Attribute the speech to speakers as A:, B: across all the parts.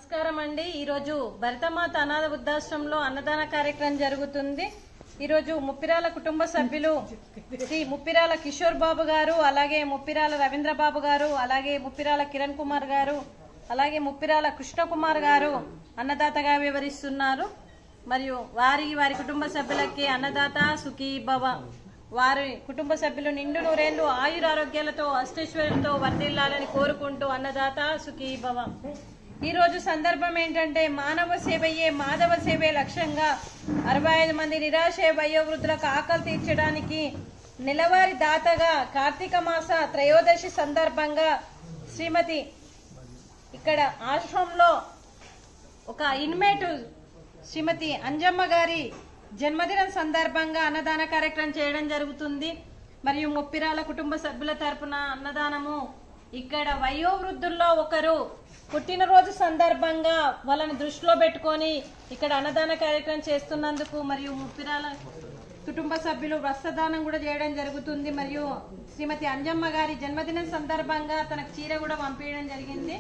A: నమస్కారం అండి ఈరోజు భరతమాత అనాథ వృద్ధాశ్రమంలో అన్నదాన కార్యక్రమం జరుగుతుంది ఈరోజు ముప్పిరాల కుటుంబ సభ్యులు శ్రీ ముప్పిరాల కిషోర్ బాబు గారు అలాగే ముప్పిరాల రవీంద్ర బాబు గారు అలాగే ముప్పిరాల కిరణ్ కుమార్ గారు అలాగే ముప్పిరాల కృష్ణ కుమార్ గారు అన్నదాతగా వివరిస్తున్నారు మరియు వారి వారి కుటుంబ సభ్యులకి అన్నదాత సుఖీ భవ వారి కుటుంబ సభ్యులు నిండు నూరేళ్లు ఆయురారోగ్యాలతో అష్టైశ్వర్యంతో వర్ధిల్లాలని కోరుకుంటూ అన్నదాత సుఖీ భవ ఈ రోజు సందర్భం ఏంటంటే మానవ సేవయే మాధవ సేవే లక్ష్యంగా అరవై ఐదు మంది నిరాశ వయోవృద్ధులకు ఆకలి తీర్చడానికి నెలవారీ దాతగా కార్తీక మాస త్రయోదశి సందర్భంగా శ్రీమతి ఇక్కడ ఆశ్రమంలో ఒక ఇన్మేట్ శ్రీమతి అంజమ్మ గారి జన్మదినం సందర్భంగా అన్నదాన కార్యక్రమం చేయడం జరుగుతుంది మరియు ముప్పిరాల కుటుంబ సభ్యుల తరపున అన్నదానము ఇక్కడ వయోవృద్ధుల్లో ఒకరు పుట్టినరోజు సందర్భంగా వాళ్ళని దృష్టిలో పెట్టుకొని ఇక్కడ అన్నదాన కార్యక్రమం చేస్తున్నందుకు మరియు ముప్పిరాల కుటుంబ సభ్యులు వస్త్రదానం కూడా చేయడం జరుగుతుంది మరియు శ్రీమతి అంజమ్మ గారి జన్మదినం సందర్భంగా తనకు చీర కూడా పంపించడం జరిగింది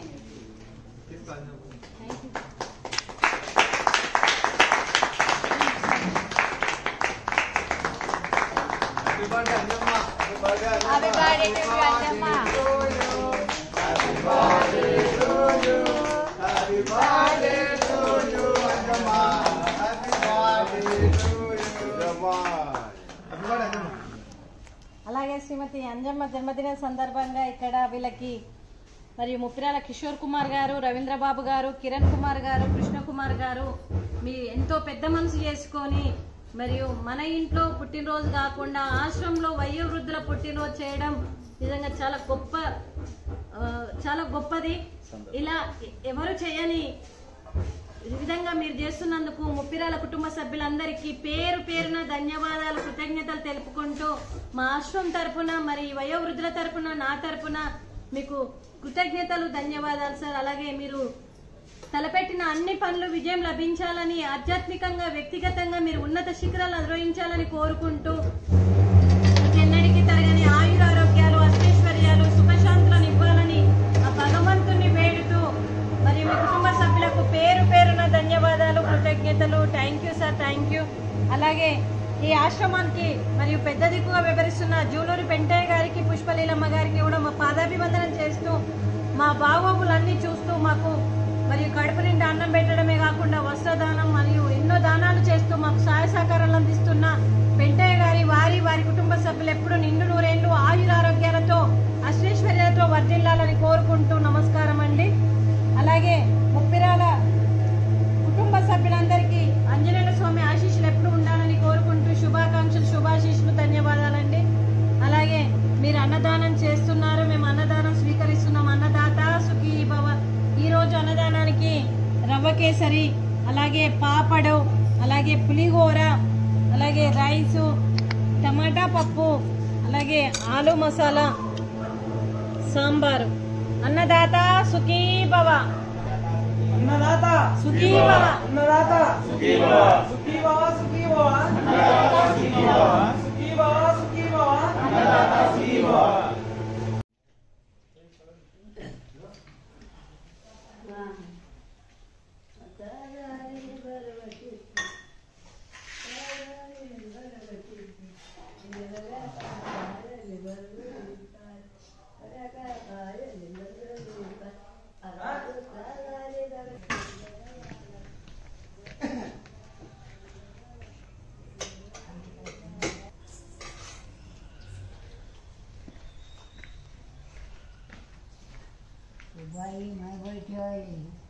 B: Happy birthday to you, Anjamma.
A: అలాగే శ్రీమతి అంజమ్మ జన్మదిన సందర్భంగా ఇక్కడ వీళ్ళకి మరియు ముప్పిరాల కిషోర్ కుమార్ గారు రవీంద్ర బాబు గారు కిరణ్ కుమార్ గారు కృష్ణ కుమార్ గారు మీ ఎంతో పెద్ద మనసు చేసుకొని మరియు మన ఇంట్లో పుట్టినరోజు కాకుండా ఆశ్రమంలో వయోవృద్ధుల పుట్టినరోజు చేయడం నిజంగా చాలా గొప్ప ఆ, చాలా గొప్పది ఇలా ఎ- ఎవరు చేయని ఈ విధంగా మీరు చేస్తున్నందుకు ముప్పిరాల కుటుంబ సభ్యులందరికీ పేరు పేరున ధన్యవాదాలు కృతజ్ఞతలు తెలుపుకుంటూ మా ఆశ్రమం తరపున మరి వయోవృద్ధుల తరపున నా తరపున మీకు కృతజ్ఞతలు ధన్యవాదాలు సార్ అలాగే మీరు తలపెట్టిన అన్ని పనులు విజయం లభించాలని ఆధ్యాత్మికంగా వ్యక్తిగతంగా మీరు ఉన్నత శిఖరాలు అధిరోహించాలని కోరుకుంటూ ఎన్నడికి తరగని ఆయురారోగ్యాలు అష్టైశ్వర్యాలు సుఖశాంతులను ఇవ్వాలని ఆ భగవంతుని వేడుతూ మరి మీ కుటుంబ సభ్యులకు పేరు పేరున ధన్యవాదాలు కృతజ్ఞతలు thank you sir thank you అలాగే ఈ ఆశ్రమానికి మరియు పెద్ద దిక్కుగా వివరిస్తున్న జూలూరి పెంటయ్య గారికి పుష్పలీలమ్మ గారికి కూడా మా పాదాభివందనం చేస్తూ మా బాగోగులన్నీ చూస్తూ మాకు మరియు కడుపు నిండా అన్నం పెట్టడమే కాకుండా వస్త్రదానం మరియు ఎన్నో దానాలు చేస్తూ మాకు సహాయ సహకారాలు అందిస్తున్న పెంటయ్య గారి వారి వారి కుటుంబ సభ్యులు ఎప్పుడు నిండు నూరేళ్లు ఆయురారోగ్యాలతో అశ్వేశ్వర్యాలతో వర్ధిల్లాలని కోరుకుంటూ నమస్కారం అండి అలాగే ముప్పిరాల కుటుంబ సభ్యులందరికీ ఆంజనేయ స్వామి ఆశీస్సులు ఎప్పుడు ఉండాలని కోరుకుంటూ శుభాకాంక్షలు శుభాశీస్సులు ధన్యవాదాలండి అలాగే మీరు అన్నదానం చేస్తున్నారు మేము అన్నదానం స్వీకరిస్తున్నాం అన్నదాత సుఖీ భవ ఈ రోజు అన్నదానానికి రవ్వ కేసరి అలాగే పాపడు అలాగే పులిహోర అలాగే రైసు టమాటా పప్పు అలాగే ఆలు మసాలా సాంబారు అన్నదాత సుఖీ భవ
C: అన్నదాత
A: సుఖీ భవ
C: అన్నదాత సుఖీ భవ సుఖీ భవ సుఖీ భవ అన్నదాత సుఖీ భవ సుఖీ భవ సుఖీ భవ అన్నదాత సుఖీ భవ
B: Vai, vai, vai, vai.